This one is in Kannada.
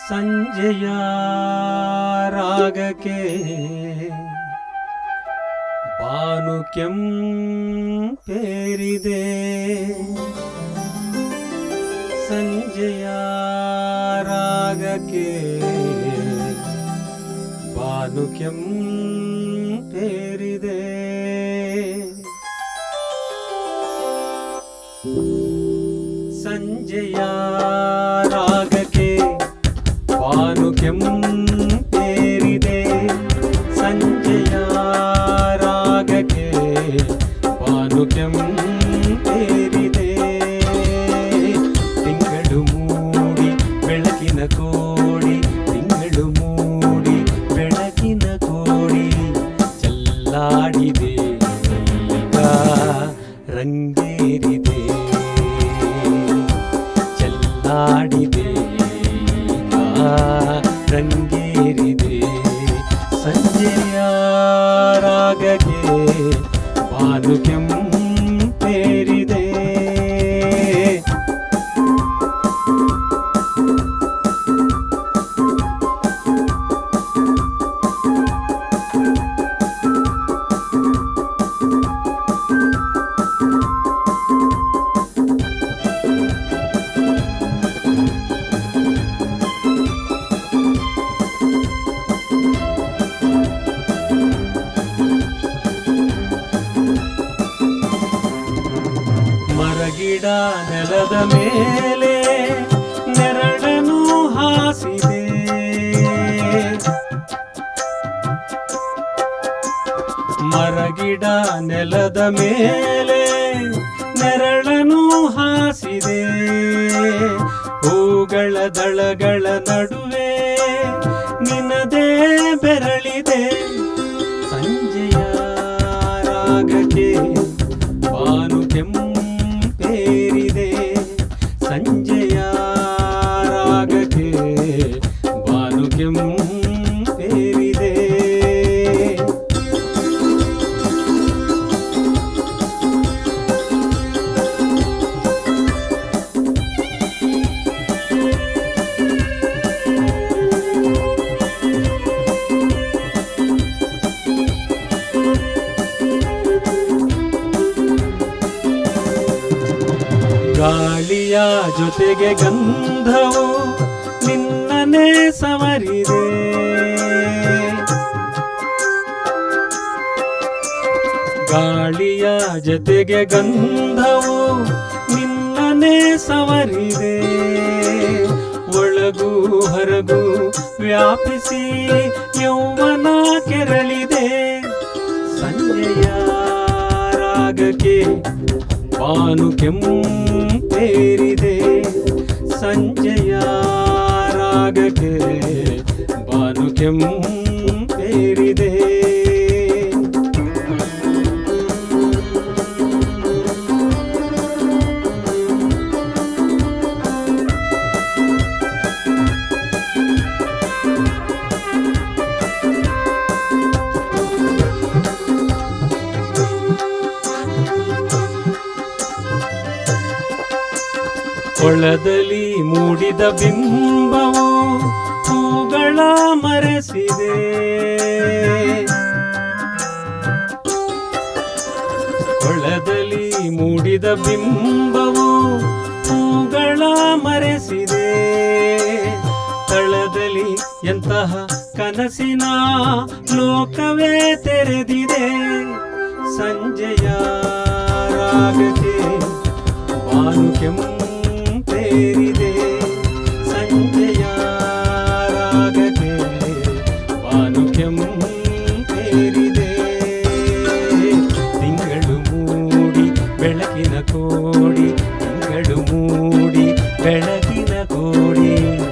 ಸಂಜೆಯ ರಾಗಕ್ಕೆ ಬಾನು ಕೆಂಪೇರಿದೆ ಸಂಜೆಯ ರಾಗಕ್ಕೆ ಬಾನು ಕೆಂಪೇರಿದೆ ಸಂಜೆಯ ರಾಗಕ್ಕೆ ಬಾನು ಕೆಂಪೇರಿದೆ ಸಂಜೆಯ ರಾಗಕ್ಕೆ ಬಾನು ಕೆಂಪೇರಿದೆ ತಿಂಗಳು ಮೂಡಿ ಬೆಳಕಿನ ಕೋಡಿ ತಿಂಗಳು ಮೂಡಿ ಬೆಳಕಿನ ಕೋಡಿ ಚೆಲ್ಲಾಡಿದೆ ಈಗ ರಂಗೇರಿದೆ ಚೆಲ್ಲಾಡಿದೆ ಈಗ ರಂಗೇರಿದೆ ಸಂಜೆಯ ರಾಗಕ್ಕೆ ಬಾನು ಕೆಂಪೇರಿದೆ ಮರಗಿಡ ನೆಲದ ಮೇಲೆ ನೆರಳನು ಹಾಸಿದೆ ಮರಗಿಡ ನೆಲದ ಮೇಲೆ ನೆರಳನು ಹಾಸಿದೆ ಹೂಗಳ ದಳಗಳ ನಡುವೆ ನಿನದೇ ಬೆರಳಿದೆ ಸಂಜೆಯ ರಾಗಕ್ಕೆ ಬಾನು ಕೆಂಪೇರಿದೆ ಸಂಜೆಯ ರಾಗಕ್ಕೆ ಬಾನು ಕೆಂಪೇರಿದೆ ಗಾಳಿಯ ಜೊತೆಗೆ ಗಂಧವು ನಿನ್ನನೇ ಸವರಿದೆ ಗಾಳಿಯ ಜೊತೆಗೆ ಗಂಧವು ನಿನ್ನನೇ ಸವರಿದೆ ಒಳಗೂ ಹೊರಗೂ ವ್ಯಾಪಿಸಿ ಯೌವನ ಕೆರಳಿದೆ ಸಂಜೆಯ ರಾಗಕ್ಕೆ ಬಾನು ಕೆಂಪೇರಿದೆ ಸಂಜೆಯ ರಾಗಕ್ಕೆ ಬಾನು ಕೆಂಪೇರಿದೆ ಕೊಳದಲ್ಲಿ ಮೂಡಿದ ಬಿಂಬವು ಹೂಗಳ ಮರೆಸಿದೆ ಕೊಳದಲ್ಲಿ ಮೂಡಿದ ಬಿಂಬವು ಹೂಗಳ ಮರೆಸಿದೆ ತಳದಲ್ಲಿ ಎಂತಹ ಕನಸಿನ ಲೋಕವೇ ತೆರೆದಿದೆ ಸಂಜೆಯ ರಾಗಕ್ಕೆ ಬಾನು ಕೆಂಪೇರಿದೆ ಸಂಜೆಯ ರಾಗಕ್ಕೆ ಬಾನು ಕೆಂಪೇರಿದೆ ತಿಂಗಳು ಮೂಡಿ ಬೆಳಕಿನ ಕೋಡಿ ತಿಂಗಳು ಮೂಡಿ ಬೆಳಕಿನ ಕೋಡಿ